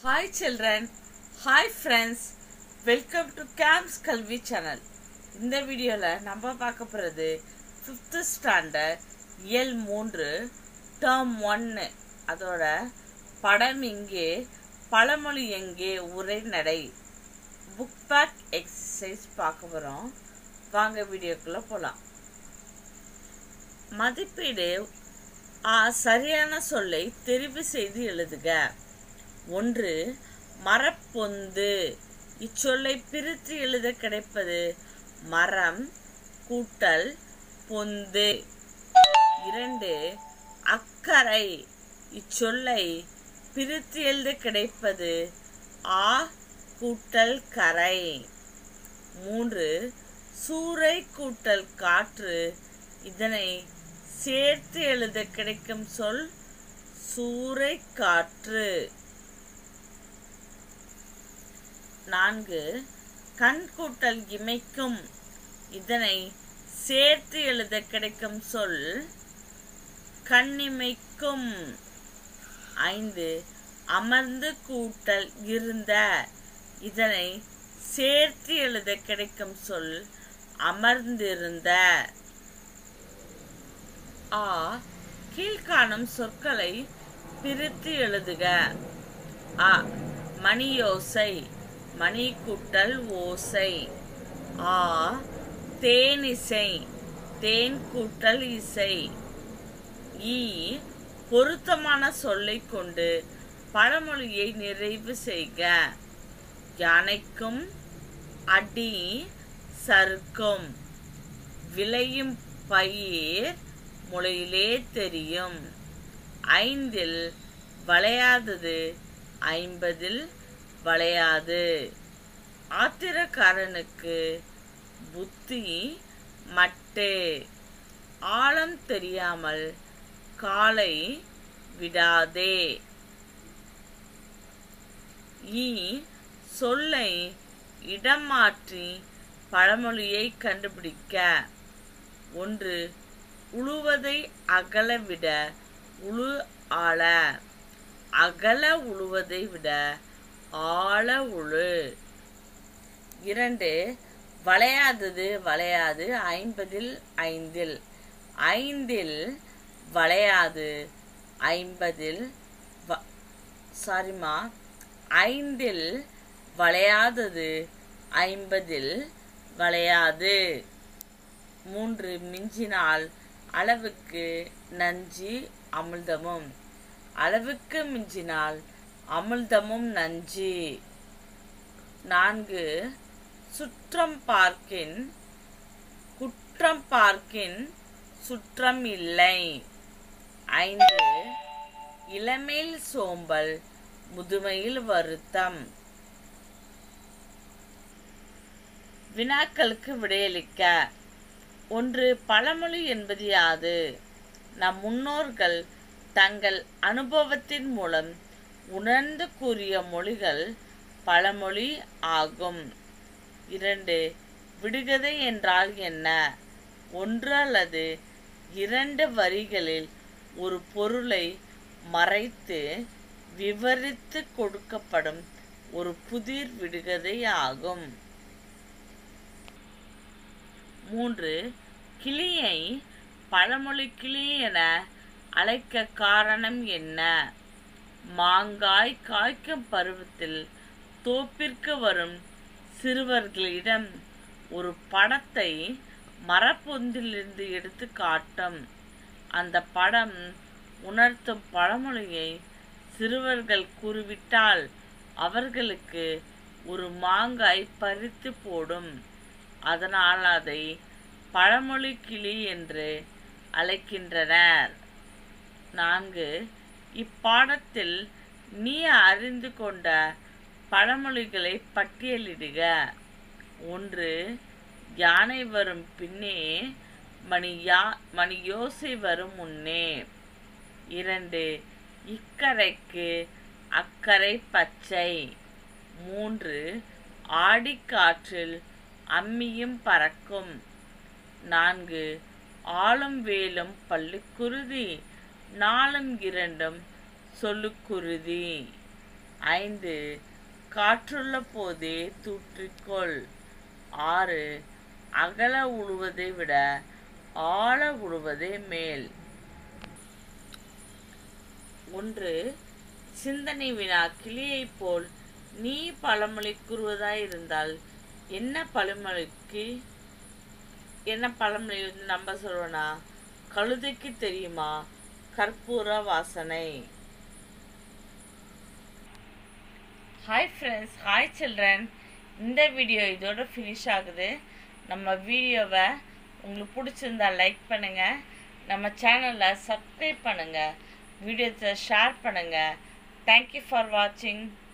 hi children hi friends welcome to games கல்வி channel இந்த வீடியோவில் நம்ம பார்க்க போகிறது ஃபிஃப்த்து ஸ்டாண்டர்ட் இயல் மூன்று டேர்ம் ஒன்று அதோட படம் இங்கே பழமொழி எங்கே உரைநடை புக் பேக் எக்ஸசைஸ் பார்க்க போகிறோம் வாங்க வீடியோக்குள்ளே போகலாம் மதிப்பீடு ஆ சரியான சொல்லை தெரிவு செய்து எழுதுக ஒன்று மரப்பொந்து இச்சொல்லை பிரித்து எழுத கிடைப்பது மரம் கூட்டல் பொந்து இரண்டு அக்கறை இச்சொல்லை பிரித்து எழுத கிடைப்பது ஆ கூட்டல் கரை மூன்று சூறை கூட்டல் காற்று இதனை சேர்த்து எழுத கிடைக்கும் சொல் சூறை காற்று நான்கு கண் கூட்டல் இமைக்கும் இதனை சேர்த்து எழுத கிடைக்கும் சொல் கண்ணிமைக்கும் ஐந்து அமர்ந்து கூட்டல் இருந்த இதனை சேர்த்து எழுத கிடைக்கும் சொல் அமர்ந்திருந்த ஆ கீழ்காணும் சொற்களை பிரித்து எழுதுக அ மணியோசை மணி கூட்டல் ஓசை ஆ தேனிசை தேன் கூட்டல் இசை ஈ பொருத்தமான சொல்லை கொண்டு பழமொழியை நிறைவு செய்க யானைக்கும் அடி சறுக்கும் விளையும் பயிர் முளையிலே தெரியும் ஐந்தில் வளையாதது ஐம்பதில் வளையாது ஆத்திரக்காரனுக்கு புத்தி மட்டு ஆழம் தெரியாமல் காலை விடாதே ஈ சொல்லை இடம் மாற்றி பழமொழியை கண்டுபிடிக்க ஒன்று உழுவதை அகல விட உழு ஆழ அகல உழுவதை விட ஆழ உழு இரண்டு வளையாதது வளையாது ஐம்பதில் ஐந்தில் ஐந்தில் வளையாது ஐம்பதில் சாரிம்மா ஐந்தில் வளையாதது ஐம்பதில் வளையாது மூன்று மிஞ்சினால் அளவுக்கு நஞ்சு அமிர்தமும் அளவுக்கு மிஞ்சினால் அமிர்தமும் நஞ்சு நான்கு சுற்றம் பார்க்கின் குற்றம் பார்க்கின் சுற்றம் இல்லை ஐந்து இளமையில் சோம்பல் முதுமையில் வருத்தம் வினாக்களுக்கு விடையளிக்க ஒன்று பழமொழி என்பது யாது நம் முன்னோர்கள் தங்கள் அனுபவத்தின் மூலம் உணர்ந்து கூறிய மொழிகள் பழமொழி ஆகும் இரண்டு விடுகதை என்றால் என்ன ஒன்று அல்லது இரண்டு வரிகளில் ஒரு பொருளை மறைத்து விவரித்து கொடுக்கப்படும் ஒரு புதிர் விடுகதை ஆகும் மூன்று கிளியை பழமொழி கிளி என அழைக்க காரணம் என்ன மாங்காய் காய்க்கும் பருவத்தில் தோப்பிற்கு வரும் சிறுவர்களிடம் ஒரு படத்தை மரப்பொந்திலிருந்து எடுத்து காட்டும் அந்த படம் உணர்த்தும் பழமொழியை சிறுவர்கள் கூறிவிட்டால் அவர்களுக்கு ஒரு மாங்காய் பறித்து போடும் அதனால் அதை பழமொழி கிளி என்று அழைக்கின்றனர் நான்கு இப்பாடத்தில் நீ அறிந்து கொண்ட பழமொழிகளை பட்டியலிடுக ஒன்று யானை வரும் பின்னே மணி யா மணி யோசை வரும் முன்னே இரண்டு இக்கரைக்கு அக்கறை பச்சை மூன்று ஆடிக்காற்றில் அம்மியும் பறக்கும் நான்கு ஆளும் வேலும் பள்ளிக்குருதி நாளும் இரண்டும் சொல்லுக்குருதி ஐந்து காற்றுள்ள போதே தூற்றிக்கொள் ஆறு அகல உழுவதை விட ஆழ உழுவதே மேல் ஒன்று சிந்தனை வினா கிளியைப் போல் நீ பழமொழி கூறுவதாயிருந்தால் என்ன பழமொழிக்கு என்ன பழமொழி வந்து நம்ம சொல்லுவோனா கழுதைக்கு தெரியுமா கற்பூர வாசனை ஹாய் ஃப்ரெண்ட்ஸ் ஹாய் சில்ட்ரன் இந்த வீடியோ இதோட ஃபினிஷ் ஆகுது நம்ம வீடியோவை உங்களுக்கு பிடிச்சிருந்தா லைக் பண்ணுங்கள் நம்ம சேனலை சப்ஸ்கிரைப் பண்ணுங்கள் வீடியோஸை ஷேர் பண்ணுங்கள் தேங்க்யூ ஃபார் வாட்சிங்